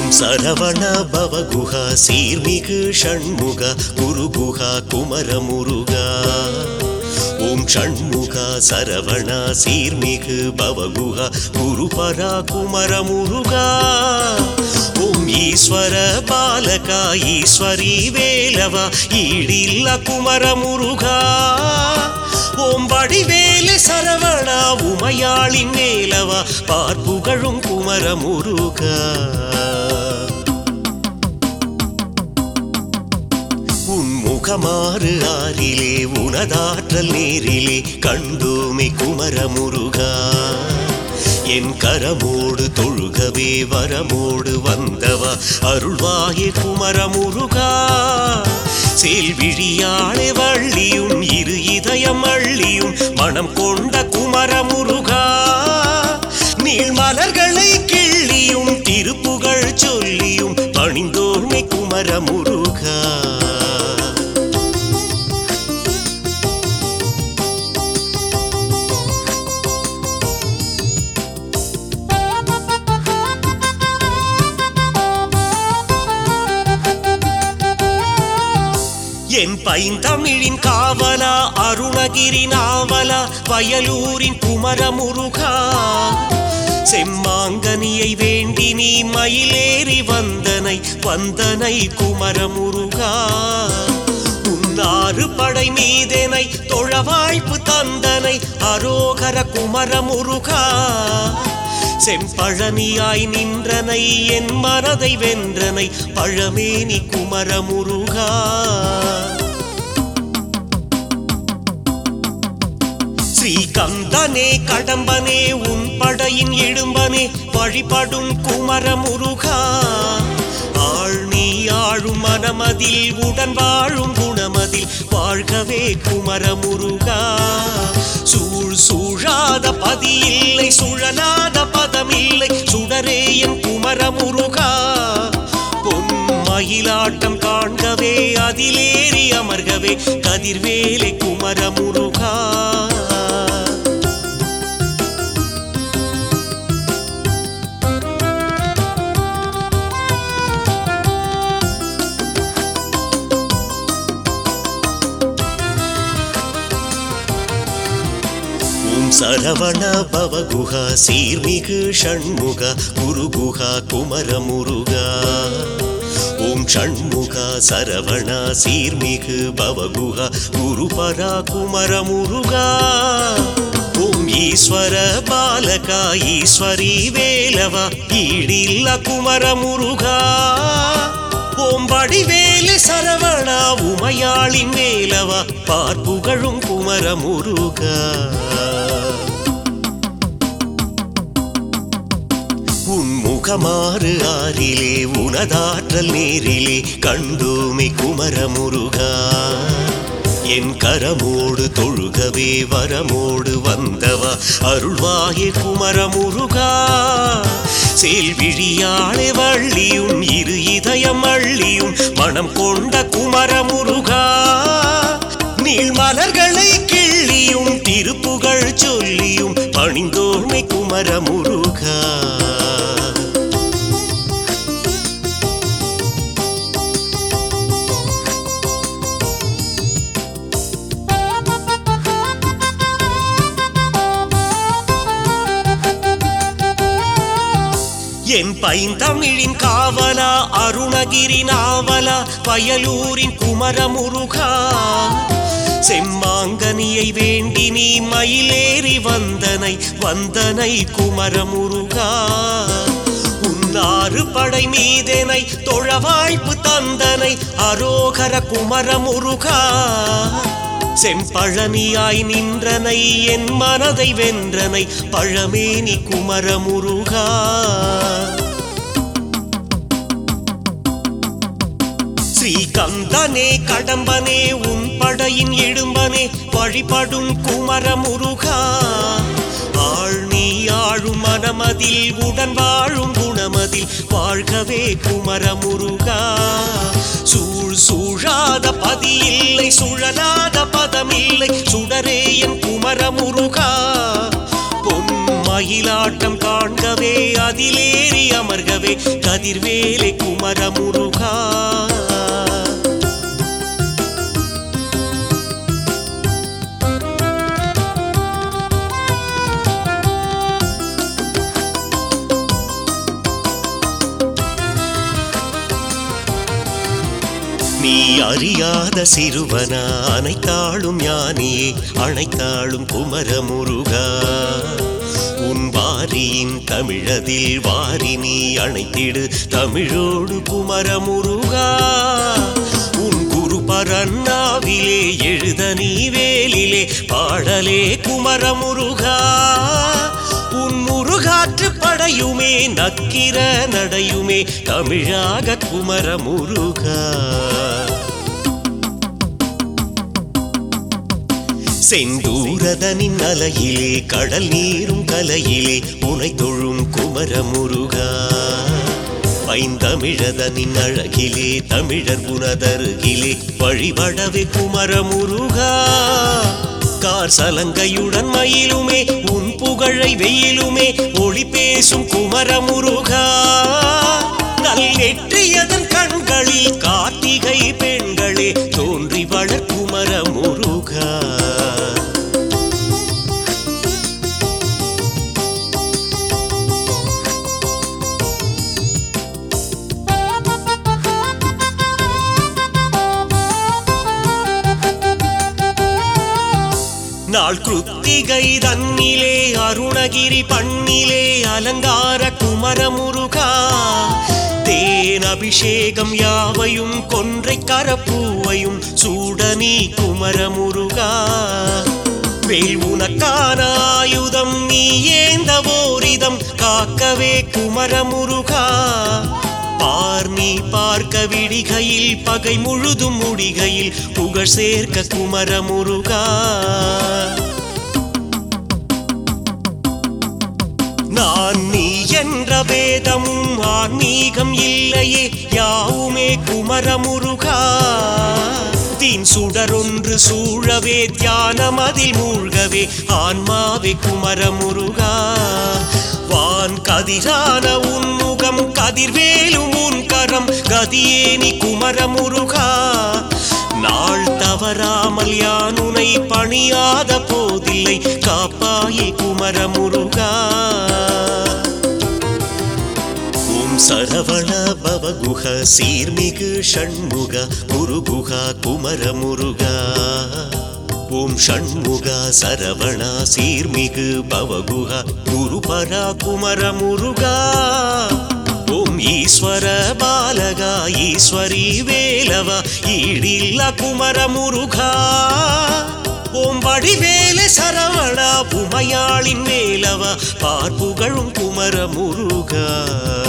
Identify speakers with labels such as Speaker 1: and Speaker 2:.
Speaker 1: சரவண பவகுஹா சீர்மிகு ஷண்முக குருகுஹா குமரமுருகா ஓம் ஷண்முகா சரவணா சீர்மிகு பவகுஹா குருபரா குமரமுருகா ஓம் ஈஸ்வர பாலகா ஈஸ்வரி வேலவா ஈடில்ல குமரமுருகா ஓம் வடிவேலு சரவணா உமையாளின் வேலவா பார்ப்புகழும் குமரமுருகா உன் முகமாறு ஆறிலே உனதாற்றல் நேரிலே கண்டோமை குமரமுருகா என் கரமோடு தொழுகவே வரமோடு வந்தவா அருள்வாயே குமரமுருகா சேல்விழியாளே வள்ளியும் இரு இதயம் அள்ளியும் மனம் கொண்ட குமரமுருகா நீள் மலர்களை கிள்ளியும் திருப்புகழ் சொல்லியும் பணிந்தோர்மை குமரமுருகா என் பைந்தமிழின் காவலா அருணகிரி நாவலா வயலூரின் குமரமுருகா செம்மாங்கனியை வேண்டி நீ மயிலேறி வந்தனை வந்தனை குமரமுருகா உன்னாறு படை மீதனை தொழ வாய்ப்பு தந்தனை அரோகர குமரமுருகா செம்பழனியாய் நின்றனை என் மனதை வென்றனை பழமேனி குமரமுருகா ஸ்ரீகந்தனே கடம்பனே உன் படையின் இடும்பனே வழிபடும் குமரமுருகா ஆள் நீ ஆழும் மனமதில் உடன் வாழும் குணமதில் வாழ்கவே குமரமுருகா சூழ் சூழாத பதியில்லை சுழலாத பதமில்லை சுடரே என் குமரமுருகா பொன் மயிலாட்டம் காண்கவே அதிலேறி அமர்கவே கதிர்வேலை குமரமுருகா ஓம் சரவண பவகுஹா சீர்மிகு ஷண்முக குருகுஹா குமரமுருகா ஓம் ஷண்முகா சரவணா சீர்மிகு பவகுஹா குருபரா குமரமுருகா ஓம் ஈஸ்வர பாலகா ஈஸ்வரி வேலவா ஈடில்ல குமரமுருகா ஓம் வடிவேலு சரவணா உமையாளின் வேலவா பார்ப்புகழும் குமரமுருகா உன் முகமாறு ஆறிலே உனதாற்றல் நேரிலே கண்டோமை குமரமுருகா என் கரமோடு தொழுகவே வரமோடு வந்தவா அருள்வாயே குமரமுருகா சேல்விழியாளே வள்ளியும் இரு இதயம் அள்ளியும் மனம் கொண்ட குமரமுருகா நீள் மலர்களை கிள்ளியும் திருப்புகழ் சொல்லியும் பணிந்தோர்மை குமரமுருகா என் பைந்தமிழின் காவலா அருணகிரி நாவலா வயலூரின் குமரமுருகா செம்மாங்கனியை வேண்டி நீ மயிலேறி வந்தனை வந்தனை குமரமுருகா உன்னாறு படை மீதனை தொழ வாய்ப்பு தந்தனை அரோகர குமரமுருகா செம்பழனியாய் நின்றனை என் மனதை வென்றனை பழமேனி குமரமுருகா ஸ்ரீகந்தனே கடம்பனே உன் படையின் இடும்பனே வழிபடும் குமரமுருகா ஆள் நீ ஆழும் மனமதில் உடன் வாழும் குணமதில் வாழ்கவே குமரமுருகா சூழ் சூழாத பதியில்லை சுழலாத பதமில்லை சுடரே என் குமரமுருகா பொன் மயிலாட்டம் காண்கவே அதிலேறி அமர்கவே வழிபடவே கதிர்வேலை குமரமுருகா நீ அறியாத சிறுவனா அனைத்தாளும் ஞானியே அனைத்தாளும் குமரமுருகா உன் வாரியின் தமிழதில் வாரி நீ அணைத்திடு தமிழோடு குமரமுருகா உன் குரு பரன்னாவிலே எழுத நீ வேலிலே பாடலே குமரமுருகா உன் முருகாற்று படையுமே நக்கிர நடையுமே தமிழாக குமரமுருகா செந்தூரதனின் அலையிலே கடல் நீரும் கலையிலே உனை தொழும் குமரமுருகா பைந்தமிழதனின் அழகிலே தமிழர் உனதருகிலே வழிபடவே குமரமுருகா கார் சலங்கையுடன் மயிலுமே உன் புகழை வெயிலுமே ஒளி பேசும் குமரமுருகா நல் நெற்றியதன் கண்களில் கார்த்திகை பெண்களே தோன்றி வளர் குமரமுருகா நாள் கிருத்திகை தன்னிலே அருணகிரி பண்ணிலே அலங்கார குமரமுருகா தேன் அபிஷேகம் யாவையும் கொன்றை கரப்பூவையும் சூடனி குமரமுருகா வேல் உனக்கான ஆயுதம் நீ ஏந்த ஓரிதம் காக்கவே குமரமுருகா பார் நீ பார்க்க விடிகையில் பகை முழுதும் முடிகையில் புகழ் சேர்க்க குமரமுருகா நான் நீ என்ற வேதமும் ஆன்மீகம் இல்லையே யாவுமே குமரமுருகா தீன் சுடரொன்று சூழவே தியானம் அதில் மூழ்கவே ஆன்மாவே குமரமுருகா வான் கதிரான உன்முகம் கதிர்வேலும் உன் கரம் கதியேனி குமரமுருகா நாள் தவறாமல் யான் உனை பணியாத போதில்லை காப்பாயே குமரமுருகா ஓம் சரவண பவகுஹ சீர்மிகு ஷண்முக முருகுஹா குமரமுருகா ஓம் ஷண்முகா சரவணா சீர்மிகு பவகுஹா குருபரா குமரமுருகா ஓம் ஈஸ்வர பாலகா ஈஸ்வரி வேலவா ஈடில்ல குமரமுருகா ஓம் வடிவேல சரவணா உமையாளின் வேலவா பார்ப்புகழும் குமரமுருகா